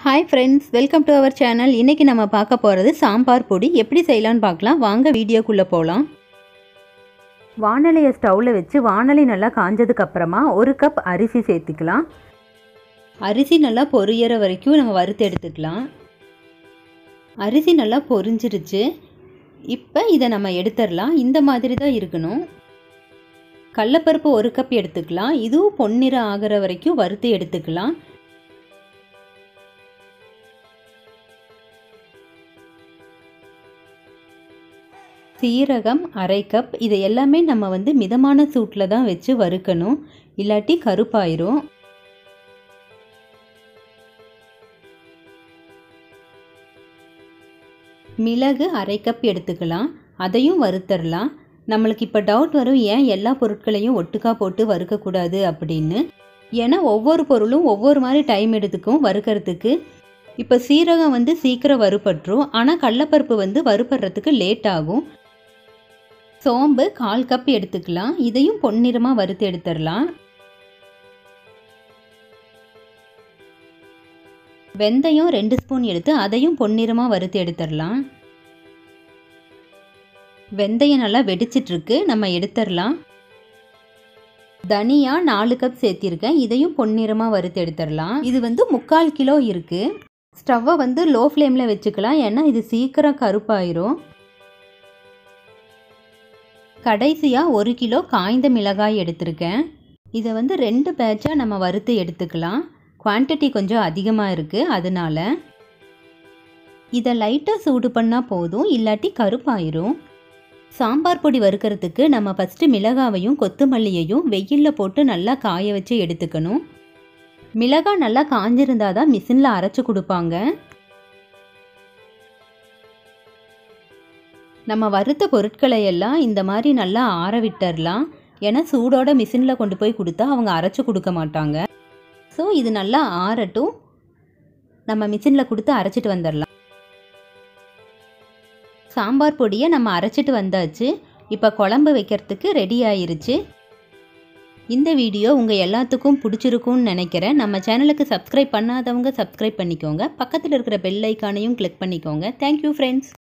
hi friends welcome to our channel இன்றைக்கி நம்ம பார்க்க போகிறது சாம்பார் பொடி எப்படி செய்யலான்னு பார்க்கலாம் வாங்க வீடியோக்குள்ளே போகலாம் வானலியை ஸ்டவ்வில் வச்சு வானலி நல்லா காஞ்சதுக்கு அப்புறமா ஒரு கப் அரிசி சேர்த்துக்கலாம் அரிசி நல்லா பொரியற வரைக்கும் நம்ம வறுத்து எடுத்துக்கலாம் அரிசி நல்லா பொரிஞ்சிருச்சு இப்போ இதை நம்ம எடுத்துடலாம் இந்த மாதிரி தான் இருக்கணும் கடலப்பருப்பு ஒரு கப் எடுத்துக்கலாம் இதுவும் பொன்னிறம் ஆகிற வரைக்கும் வறுத்து எடுத்துக்கலாம் சீரகம் அரை கப் இதை எல்லாமே நம்ம வந்து மிதமான சூட்டில் தான் வச்சு வறுக்கணும் இல்லாட்டி கருப்பாயிரும் மிளகு அரை கப் எடுத்துக்கலாம் அதையும் வறுத்தரலாம் நம்மளுக்கு இப்போ டவுட் வரும் ஏன் எல்லா பொருட்களையும் ஒட்டுக்கா போட்டு வறுக்கக்கூடாது அப்படின்னு ஏன்னா ஒவ்வொரு பொருளும் ஒவ்வொரு மாதிரி டைம் எடுத்துக்கும் வறுக்கிறதுக்கு இப்போ சீரகம் வந்து சீக்கிரம் வறுபட்டுரும் ஆனால் கடலப்பருப்பு வந்து வறுபடுறதுக்கு லேட் ஆகும் சோம்பு கால் கப் எடுத்துக்கலாம் இதையும் பொன்னிறமாக வறுத்து எடுத்துடலாம் வெந்தயம் ரெண்டு ஸ்பூன் எடுத்து அதையும் பொன்னிறமாக வறுத்து எடுத்துடலாம் வெந்தயம் நல்லா வெடிச்சிட்ருக்கு நம்ம எடுத்துடலாம் தனியா நாலு கப் சேர்த்திருக்கேன் இதையும் பொன்னிறமாக வறுத்து எடுத்துடலாம் இது வந்து முக்கால் கிலோ இருக்குது ஸ்டவ்வை வந்து லோ ஃப்ளேமில் வச்சுக்கலாம் ஏன்னா இது சீக்கிரம் கருப்பாயிரும் கடைசியாக ஒரு கிலோ காய்ந்த மிளகாய் எடுத்திருக்கேன் இதை வந்து ரெண்டு பேட்சாக நம்ம வறுத்து எடுத்துக்கலாம் குவான்டிட்டி கொஞ்சம் அதிகமாக இருக்குது அதனால இதை லைட்டாக சூடு பண்ணால் போதும் இல்லாட்டி கருப்பாயிரும் சாம்பார் பொடி வறுக்கிறதுக்கு நம்ம ஃபஸ்ட்டு மிளகாவையும் கொத்தமல்லியையும் வெயிலில் போட்டு நல்லா காய வச்சு எடுத்துக்கணும் மிளகாய் நல்லா காஞ்சிருந்தால் தான் மிஷினில் அரைச்சி கொடுப்பாங்க நம்ம வறுத்த பொருட்களை எல்லாம் இந்த மாதிரி நல்லா ஆற விட்டுறலாம் ஏன்னா சூடோட மிஷினில் கொண்டு போய் கொடுத்தா அவங்க அரைச்சி கொடுக்க மாட்டாங்க ஸோ இது நல்லா ஆறட்டும் நம்ம மிஷினில் கொடுத்து அரைச்சிட்டு வந்துடலாம் சாம்பார் பொடியை நம்ம அரைச்சிட்டு வந்தாச்சு இப்போ குழம்பு வைக்கிறதுக்கு ரெடி ஆயிருச்சு இந்த வீடியோ உங்கள் எல்லாத்துக்கும் பிடிச்சிருக்கும்னு நினைக்கிறேன் நம்ம சேனலுக்கு சப்ஸ்கிரைப் பண்ணாதவங்க சப்ஸ்கிரைப் பண்ணிக்கோங்க பக்கத்தில் இருக்கிற பெல் ஐக்கானையும் கிளிக் பண்ணிக்கோங்க தேங்க்யூ ஃப்ரெண்ட்ஸ்